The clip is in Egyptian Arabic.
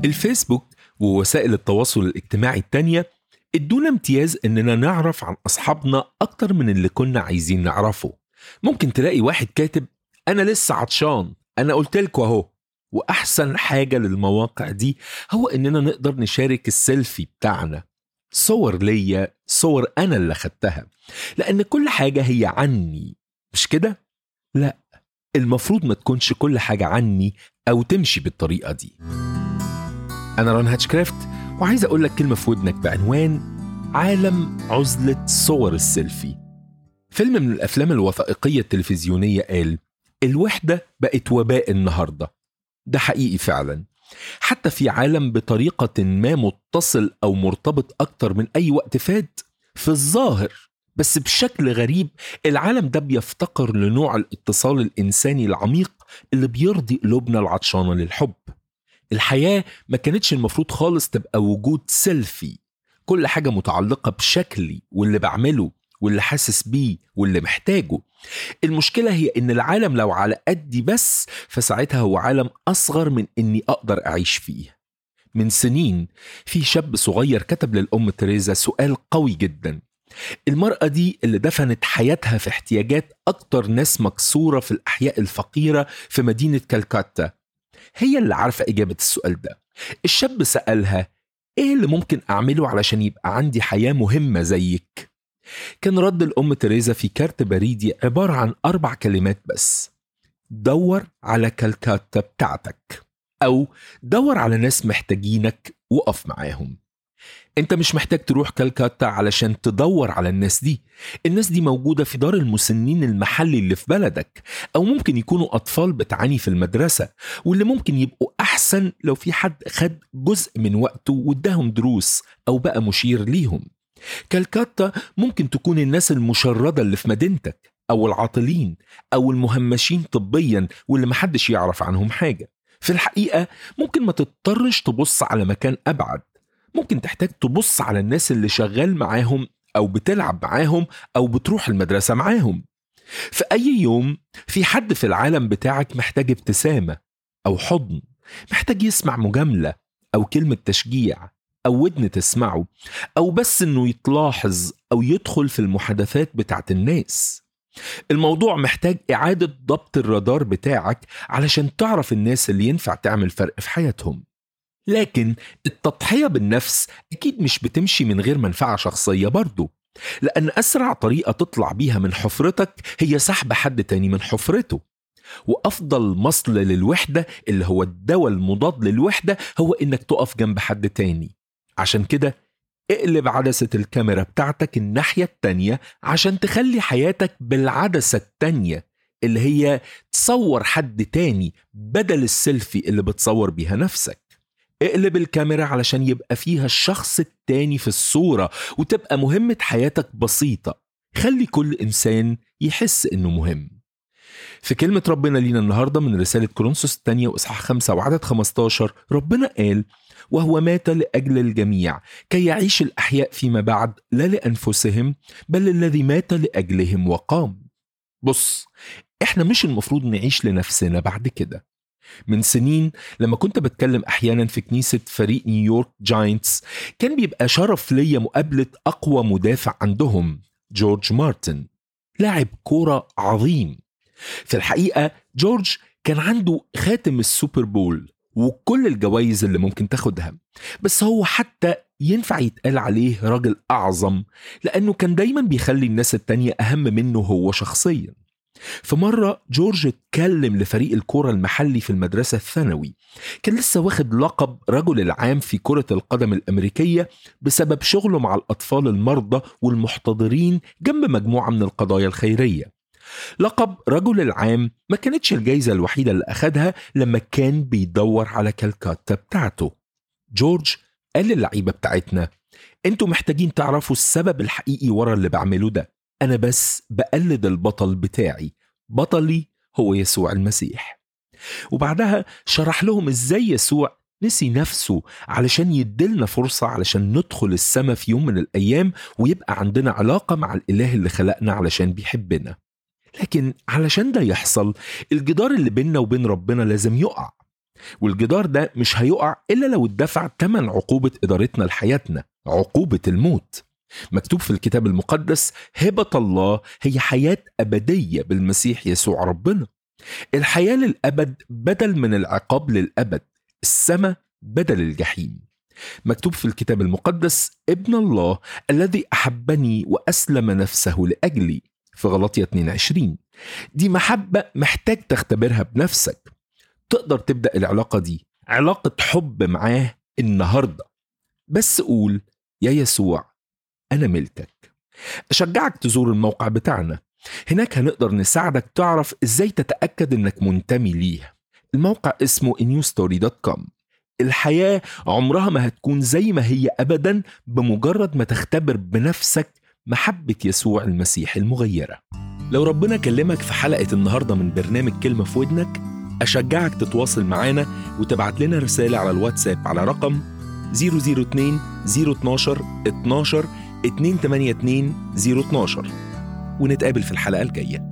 الفيسبوك ووسائل التواصل الاجتماعي التانية ادونا امتياز اننا نعرف عن اصحابنا اكتر من اللي كنا عايزين نعرفه ممكن تلاقي واحد كاتب انا لسه عطشان انا قلت لكم اهو واحسن حاجه للمواقع دي هو اننا نقدر نشارك السيلفي بتاعنا صور ليا صور انا اللي خدتها لان كل حاجه هي عني مش كده لا المفروض ما تكونش كل حاجه عني او تمشي بالطريقه دي انا ران هاتشكرافت وعايز اقول لك كلمه في ودنك بعنوان عالم عزله صور السيلفي فيلم من الافلام الوثائقيه التلفزيونيه قال الوحده بقت وباء النهارده ده حقيقي فعلا حتى في عالم بطريقه ما متصل او مرتبط اكتر من اي وقت فات في الظاهر بس بشكل غريب العالم ده بيفتقر لنوع الاتصال الانساني العميق اللي بيرضي قلوبنا العطشانه للحب الحياه ما كانتش المفروض خالص تبقى وجود سيلفي كل حاجه متعلقه بشكلي واللي بعمله واللي حاسس بيه واللي محتاجه المشكلة هي إن العالم لو على قدي بس فساعتها هو عالم أصغر من إني أقدر أعيش فيه من سنين في شاب صغير كتب للأم تريزا سؤال قوي جدا المرأة دي اللي دفنت حياتها في احتياجات أكتر ناس مكسورة في الأحياء الفقيرة في مدينة كالكاتا هي اللي عارفة إجابة السؤال ده الشاب سألها إيه اللي ممكن أعمله علشان يبقى عندي حياة مهمة زيك؟ كان رد الأم تريزا في كارت بريدي عبارة عن أربع كلمات بس دور على كالكاتا بتاعتك أو دور على ناس محتاجينك وقف معاهم انت مش محتاج تروح كالكاتا علشان تدور على الناس دي الناس دي موجودة في دار المسنين المحلي اللي في بلدك أو ممكن يكونوا أطفال بتعاني في المدرسة واللي ممكن يبقوا أحسن لو في حد خد جزء من وقته واداهم دروس أو بقى مشير ليهم كالكاتا ممكن تكون الناس المشردة اللي في مدينتك أو العاطلين أو المهمشين طبيا واللي محدش يعرف عنهم حاجة في الحقيقة ممكن ما تضطرش تبص على مكان أبعد ممكن تحتاج تبص على الناس اللي شغال معاهم أو بتلعب معاهم أو بتروح المدرسة معاهم في أي يوم في حد في العالم بتاعك محتاج ابتسامة أو حضن محتاج يسمع مجاملة أو كلمة تشجيع أو ودن تسمعه أو بس إنه يتلاحظ أو يدخل في المحادثات بتاعت الناس الموضوع محتاج إعادة ضبط الرادار بتاعك علشان تعرف الناس اللي ينفع تعمل فرق في حياتهم لكن التضحية بالنفس أكيد مش بتمشي من غير منفعة شخصية برضه لأن أسرع طريقة تطلع بيها من حفرتك هي سحب حد تاني من حفرته وأفضل مصل للوحدة اللي هو الدواء المضاد للوحدة هو إنك تقف جنب حد تاني عشان كده اقلب عدسة الكاميرا بتاعتك الناحية التانية عشان تخلي حياتك بالعدسة التانية اللي هي تصور حد تاني بدل السيلفي اللي بتصور بيها نفسك اقلب الكاميرا علشان يبقى فيها الشخص التاني في الصورة وتبقى مهمة حياتك بسيطة خلي كل إنسان يحس إنه مهم في كلمة ربنا لينا النهاردة من رسالة كورنثوس الثانية وإصحاح 5 وعدد 15 ربنا قال وهو مات لأجل الجميع كي يعيش الأحياء فيما بعد لا لأنفسهم بل الذي مات لأجلهم وقام بص احنا مش المفروض نعيش لنفسنا بعد كده من سنين لما كنت بتكلم احيانا في كنيسه فريق نيويورك جاينتس كان بيبقى شرف ليا مقابله اقوى مدافع عندهم جورج مارتن لاعب كوره عظيم في الحقيقه جورج كان عنده خاتم السوبر بول وكل الجوائز اللي ممكن تاخدها بس هو حتى ينفع يتقال عليه راجل أعظم لأنه كان دايما بيخلي الناس التانية أهم منه هو شخصيا في مرة جورج اتكلم لفريق الكرة المحلي في المدرسة الثانوي كان لسه واخد لقب رجل العام في كرة القدم الأمريكية بسبب شغله مع الأطفال المرضى والمحتضرين جنب مجموعة من القضايا الخيرية لقب رجل العام ما كانتش الجايزة الوحيدة اللي أخدها لما كان بيدور على كالكاتا بتاعته جورج قال للعيبة بتاعتنا انتوا محتاجين تعرفوا السبب الحقيقي ورا اللي بعمله ده أنا بس بقلد البطل بتاعي بطلي هو يسوع المسيح وبعدها شرح لهم ازاي يسوع نسي نفسه علشان يدلنا فرصة علشان ندخل السما في يوم من الأيام ويبقى عندنا علاقة مع الإله اللي خلقنا علشان بيحبنا لكن علشان ده يحصل الجدار اللي بيننا وبين ربنا لازم يقع والجدار ده مش هيقع إلا لو اتدفع تمن عقوبة إدارتنا لحياتنا عقوبة الموت مكتوب في الكتاب المقدس هبة الله هي حياة أبدية بالمسيح يسوع ربنا الحياة للأبد بدل من العقاب للأبد السماء بدل الجحيم مكتوب في الكتاب المقدس ابن الله الذي أحبني وأسلم نفسه لأجلي في غلطية 22 دي محبة محتاج تختبرها بنفسك تقدر تبدأ العلاقة دي علاقة حب معاه النهاردة بس قول يا يسوع أنا ملكك أشجعك تزور الموقع بتاعنا هناك هنقدر نساعدك تعرف إزاي تتأكد إنك منتمي ليه الموقع اسمه newstory.com الحياة عمرها ما هتكون زي ما هي أبدا بمجرد ما تختبر بنفسك محبة يسوع المسيح المغيرة لو ربنا كلمك في حلقة النهاردة من برنامج كلمة في ودنك أشجعك تتواصل معانا وتبعت لنا رسالة على الواتساب على رقم 002 012 12 282 012 ونتقابل في الحلقة الجاية